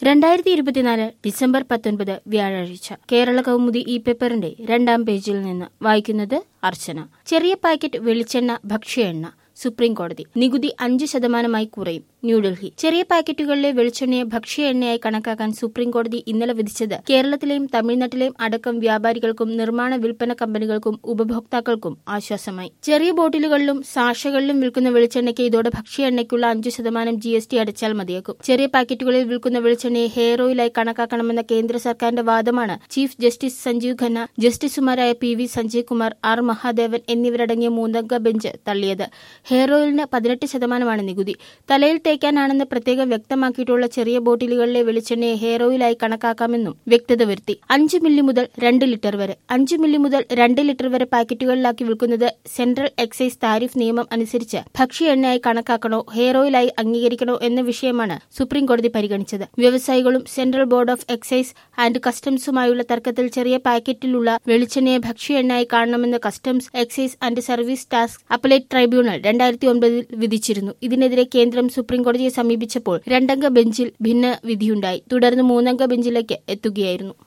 രണ്ടായിരത്തി ഇരുപത്തിനാല് ഡിസംബർ പത്തൊൻപത് വ്യാഴാഴ്ച കേരള കൗമുദി ഈ പേപ്പറിന്റെ രണ്ടാം പേജിൽ നിന്ന് വായിക്കുന്നത് അർച്ചന ചെറിയ പാക്കറ്റ് വെളിച്ചെണ്ണ ഭക്ഷ്യ എണ്ണ സുപ്രീം കോടതി നികുതി അഞ്ച് ശതമാനമായി കുറയും ന്യൂഡൽഹി ചെറിയ പാക്കറ്റുകളിലെ വെളിച്ചെണ്ണയെ ഭക്ഷ്യ എണ്ണയായി കണക്കാക്കാൻ സുപ്രീം കോടതി ഇന്നലെ വിധിച്ചത് കേരളത്തിലെയും തമിഴ്നാട്ടിലെയും അടക്കം വ്യാപാരികൾക്കും നിർമ്മാണ വിൽപ്പന കമ്പനികൾക്കും ഉപഭോക്താക്കൾക്കും ആശ്വാസമായി ചെറിയ ബോട്ടിലുകളിലും സാഷകളിലും വിൽക്കുന്ന വെളിച്ചെണ്ണയ്ക്ക് ഇതോടെ ഭക്ഷ്യ എണ്ണയ്ക്കുള്ള അഞ്ചു ശതമാനം ജി എസ് ടി അടച്ചാൽ മതിയാക്കും ചെറിയ പാക്കറ്റുകളിൽ വിൽക്കുന്ന വെളിച്ചെണ്ണയെ ഹെയർ ഓയിലായി കണക്കാക്കണമെന്ന കേന്ദ്ര സർക്കാരിന്റെ വാദമാണ് ചീഫ് ജസ്റ്റിസ് സഞ്ജീവ് ഖന്ന ജസ്റ്റിസുമാരായ P V Sanjay Kumar R Mahadevan എന്നിവരടങ്ങിയ മൂന്നംഗ ബെഞ്ച് തള്ളിയത് ഹെയർ ഓയിലിന് പതിനെട്ട് ശതമാനമാണ് നികുതി തലയിൽ തേക്കാനാണെന്ന് പ്രത്യേകം വ്യക്തമാക്കിയിട്ടുള്ള ചെറിയ ബോട്ടിലുകളിലെ വെളിച്ചെണ്ണയെ ഹെയർ ഓയിലായി കണക്കാക്കാമെന്നും വ്യക്തത വരുത്തി അഞ്ച് മില്ലി മുതൽ രണ്ട് ലിറ്റർ വരെ അഞ്ച് മില്ലി മുതൽ രണ്ട് ലിറ്റർ വരെ പാക്കറ്റുകളിലാക്കി വിൽക്കുന്നത് സെൻട്രൽ എക്സൈസ് താരിഫ് നിയമം അനുസരിച്ച് ഭക്ഷ്യ എണ്ണയായി കണക്കാക്കണോ ഹെയർ ഓയിലായി അംഗീകരിക്കണോ എന്ന വിഷയമാണ് സുപ്രീം കോടതി പരിഗണിച്ചത് വ്യവസായികളും central board of excise and കസ്റ്റംസുമായുള്ള തർക്കത്തിൽ ചെറിയ പാക്കറ്റിലുള്ള വെളിച്ചെണ്ണയെ ഭക്ഷ്യ എണ്ണയായി കാണണമെന്ന് കസ്റ്റംസ് എക്സൈസ് ആൻഡ് സർവീസ് ടാസ്ക് അപ്പലേറ്റ് ട്രൈബ്യൂണൽ രണ്ടായിരത്തി ഒൻപതിൽ വിധിച്ചിരുന്നു ഇതിനെതിരെ കേന്ദ്രം സുപ്രീം കോടതിയെ സമീപിച്ചപ്പോൾ രണ്ടംഗ ബെഞ്ചിൽ ഭിന്ന വിധിയുണ്ടായി തുടർന്ന് മൂന്നംഗ ബെഞ്ചിലേക്ക് എത്തുകയായിരുന്നു